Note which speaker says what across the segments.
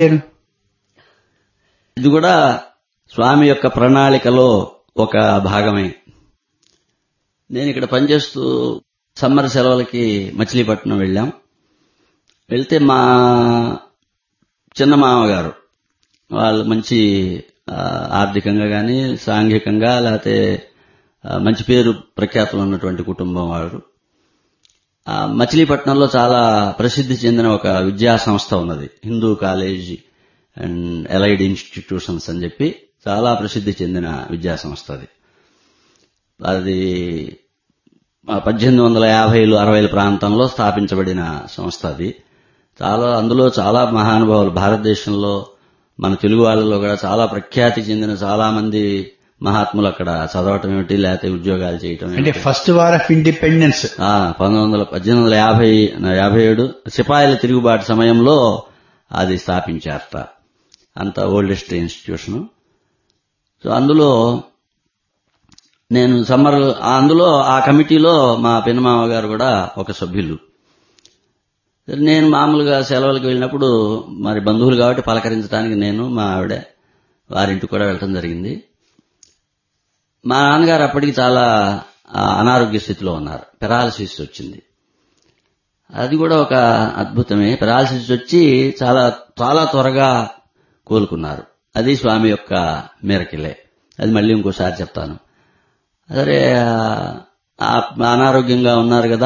Speaker 1: ఇది కూడా స్వామి యొక్క ప్రణాళికలో ఒక భాగమే నేను ఇక్కడ పనిచేస్తూ సమ్మర్ సెలవులకి మచిలీపట్నం వెళ్ళాం వెళ్తే మా చిన్న మామగారు వాళ్ళు మంచి ఆ, ఆర్థికంగా కానీ సాంఘికంగా లేకపోతే ఆ, మంచి పేరు ప్రఖ్యాతులు ఉన్నటువంటి కుటుంబం వారు ఆ, మచిలీపట్నంలో చాలా ప్రసిద్ధి చెందిన ఒక విద్యా సంస్థ ఉన్నది Hindu College and allied institutions అని చెప్పి చాలా ప్రసిద్ధి చెందిన విద్యా సంస్థ అది అది ఆ, పద్దెనిమిది వందల యాభైలు అరవైల ప్రాంతంలో స్థాపించబడిన సంస్థ అది చాలా అందులో చాలా మహానుభావులు భారతదేశంలో మన తెలుగు వాళ్ళలో కూడా చాలా ప్రఖ్యాతి చెందిన చాలా మంది మహాత్ములు అక్కడ చదవటం ఏమిటి లేకపోతే ఉద్యోగాలు చేయటం
Speaker 2: అంటే
Speaker 1: ఏమిటి.
Speaker 2: ఫస్ట్ వార్ ఆఫ్ ఇండిపెండెన్స్
Speaker 1: ఆ, పంతొమ్మిది వందల పద్దెనిమిది వందల యాభై యాభై ఏడు సిపాయిల తిరుగుబాటు సమయంలో అది స్థాపించారట అంత ఓల్డెస్ట్ ఇన్స్టిట్యూషన్ సో అందులో నేను సమ్మర్ అందులో ఆ కమిటీలో మా పిన్నమామ గారు కూడా ఒక సభ్యులు నేను మామూలుగా సెలవులకు వెళ్ళినప్పుడు మరి బంధువులు కాబట్టి పలకరించడానికి నేను మా ఆవిడ వారింటికి కూడా వెళ్ళటం జరిగింది మా నాన్నగారు అప్పటికి చాలా ఆ, అనారోగ్య స్థితిలో ఉన్నారు పెరాలసిస్ వచ్చింది అది కూడా ఒక అద్భుతమే పెరాలసిస్ వచ్చి చాలా చాలా త్వరగా కోలుకున్నారు అది స్వామి యొక్క మేరకిలే అది మళ్ళీ ఇంకోసారి చెప్తాను సరే ఆ, అనారోగ్యంగా ఉన్నారు కదా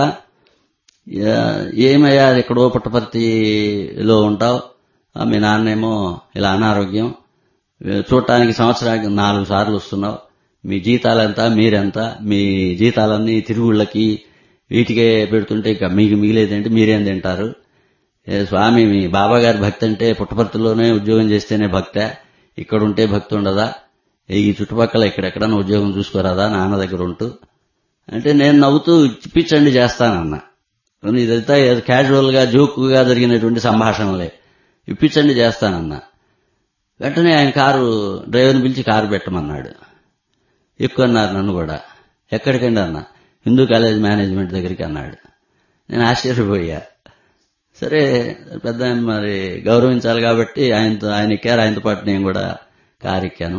Speaker 1: ఏ- ఏమయ్యా ఎక్కడో పుట్టపర్తిలో ఉంటావు ఆ, మీ నాన్నేమో ఇలా అనారోగ్యం చూడటానికి సంవత్సరానికి నాలుగు సార్లు వస్తున్నావు మీ జీతాలంతా మీరెంత మీ జీతాలన్నీ తిరుగుళ్ళకి వీటికే పెడుతుంటే ఇక మీకు మిగిలేదంటే మీరేం తింటారు ఏ స్వామి మీ బాబా గారి భక్తి అంటే పుట్టపర్తిలోనే ఉద్యోగం చేస్తేనే భక్త ఇక్కడ ఉంటే భక్తి ఉండదా ఈ చుట్టుపక్కల ఎక్కడెక్కడన్నా ఉద్యోగం చూసుకోరాదా నాన్న దగ్గర ఉంటూ అంటే నేను నవ్వుతూ ఇప్పించండి చేస్తానన్నా కానీ ఇదంతా క్యాజువల్ గా జోకుగా జరిగినటువంటి సంభాషణలే ఇప్పించండి చేస్తానన్నా వెంటనే ఆయన కారు డ్రైవర్ని పిలిచి కారు పెట్టమన్నాడు ఎక్కువ అన్నారు నన్ను కూడా ఎక్కడికండి అన్న హిందూ కాలేజ్ మేనేజ్మెంట్ దగ్గరికి అన్నాడు నేను ఆశ్చర్యపోయా సరే పెద్ద ఆయన మరి గౌరవించాలి కాబట్టి ఆయనతో ఆయన ఎక్కారు ఆయనతో పాటు నేను కూడా కారు ఎక్కాను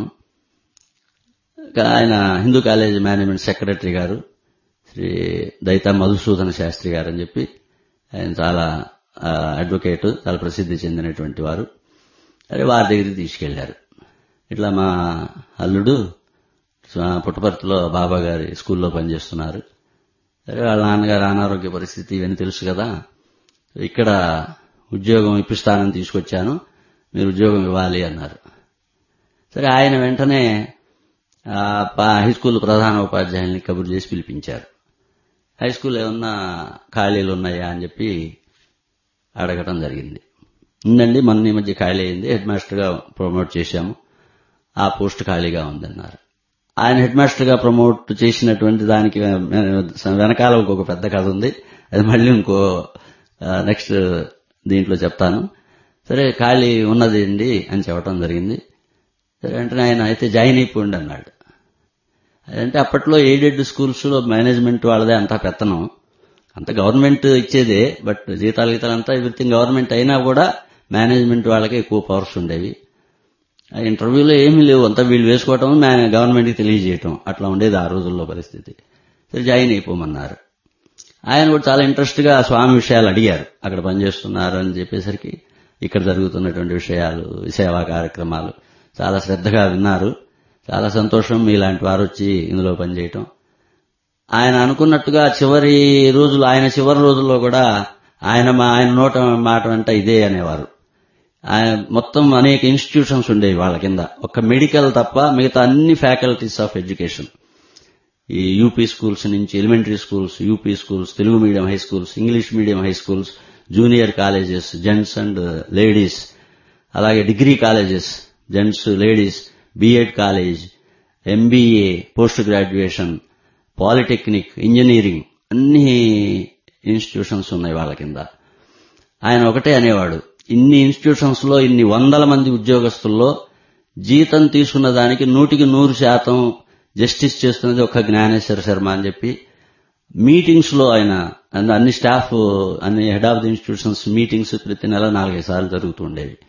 Speaker 1: ఇంకా ఆయన హిందూ కాలేజ్ మేనేజ్మెంట్ సెక్రటరీ గారు శ్రీ దైతా మధుసూదన శాస్త్రి గారు అని చెప్పి ఆయన చాలా ఆ, అడ్వకేట్ చాలా ప్రసిద్ధి చెందినటువంటి వారు అదే వారి దగ్గరికి తీసుకెళ్లారు ఇట్లా మా అల్లుడు స్వా- పుట్టపర్తిలో బాబా గారి స్కూల్లో పనిచేస్తున్నారు సరే వాళ్ళ నాన్నగారు అనారోగ్య పరిస్థితి ఇవన్నీ తెలుసు కదా ఇక్కడ ఉద్యోగం ఇప్పిస్తానని తీసుకొచ్చాను మీరు ఉద్యోగం ఇవ్వాలి అన్నారు సరే ఆయన వెంటనే ఆ, పా- హై స్కూల్ ప్రధాన ఉపాధ్యాయుల్ని కబురు చేసి పిలిపించారు హై స్కూల్ ఏమన్నా ఖాళీలు ఉన్నాయా అని చెప్పి అడగటం జరిగింది ఉందండి మొన్న ఈ మధ్య ఖాళీ అయింది హెడ్ మాస్టర్గా ప్రమోట్ చేశాము ఆ పోస్ట్ ఖాళీగా ఉందన్నారు ఆయన హెడ్ మాస్టర్గా ప్రమోట్ చేసినటువంటి దానికి వెనకాల ఇంకొక పెద్ద కథ ఉంది అది మళ్ళీ ఇంకో నెక్స్ట్ దీంట్లో చెప్తాను సరే ఖాళీ ఉన్నది అండి అని చెప్పడం జరిగింది సరే వెంటనే ఆయన అయితే జాయిన్ అయిపోండి అన్నాడు అంటే అప్పట్లో ఎయిడెడ్ స్కూల్స్ లో మేనేజ్మెంట్ వాళ్ళదే అంతా పెత్తనం అంత గవర్నమెంట్ ఇచ్చేదే బట్ జీతాలు గీతాలు అంతా ఎవ్రీథింగ్ గవర్నమెంట్ అయినా కూడా మేనేజ్మెంట్ వాళ్ళకే ఎక్కువ పవర్స్ ఉండేవి ఆ ఇంటర్వ్యూలో ఏమీ లేవు అంతా వీళ్ళు వేసుకోవటం గవర్నమెంట్కి తెలియజేయటం అట్లా ఉండేది ఆ రోజుల్లో పరిస్థితి సరే జాయిన్ అయిపోమన్నారు ఆయన కూడా చాలా ఇంట్రెస్ట్ గా స్వామి విషయాలు అడిగారు అక్కడ పనిచేస్తున్నారు అని చెప్పేసరికి ఇక్కడ జరుగుతున్నటువంటి విషయాలు సేవా కార్యక్రమాలు చాలా శ్రద్ధగా విన్నారు చాలా సంతోషం మీలాంటి వారు వచ్చి ఇందులో పనిచేయటం ఆయన అనుకున్నట్టుగా చివరి రోజులు ఆయన చివరి రోజుల్లో కూడా ఆయన మా ఆయన నోట మాట వెంట ఇదే అనేవారు ఆయన మొత్తం అనేక ఇన్స్టిట్యూషన్స్ ఉండేవి వాళ్ళ కింద ఒక మెడికల్ తప్ప మిగతా అన్ని ఫ్యాకల్టీస్ ఆఫ్ ఎడ్యుకేషన్ ఈ యూపీ స్కూల్స్ నుంచి elementary schools UP schools Telugu medium high schools English medium high schools junior colleges gents and ladies అలాగే degree colleges gents ladies B Ed college MBA post graduation polytechnic engineering అన్ని institutions ఉన్నాయి వాళ్ళ కింద ఆయన ఒకటే అనేవాడు ఇన్ని ఇన్స్టిట్యూషన్స్ లో ఇన్ని వందల మంది ఉద్యోగస్తుల్లో జీతం తీసుకున్న దానికి నూటికి నూరు శాతం జస్టిస్ చేస్తున్నది ఒక జ్ఞానేశ్వర శర్మ అని చెప్పి మీటింగ్స్ లో ఆయన అన్ని స్టాఫ్ అన్ని head of the institutions meetings ప్రతి నెల నాలుగైదు సార్లు జరుగుతుండేవి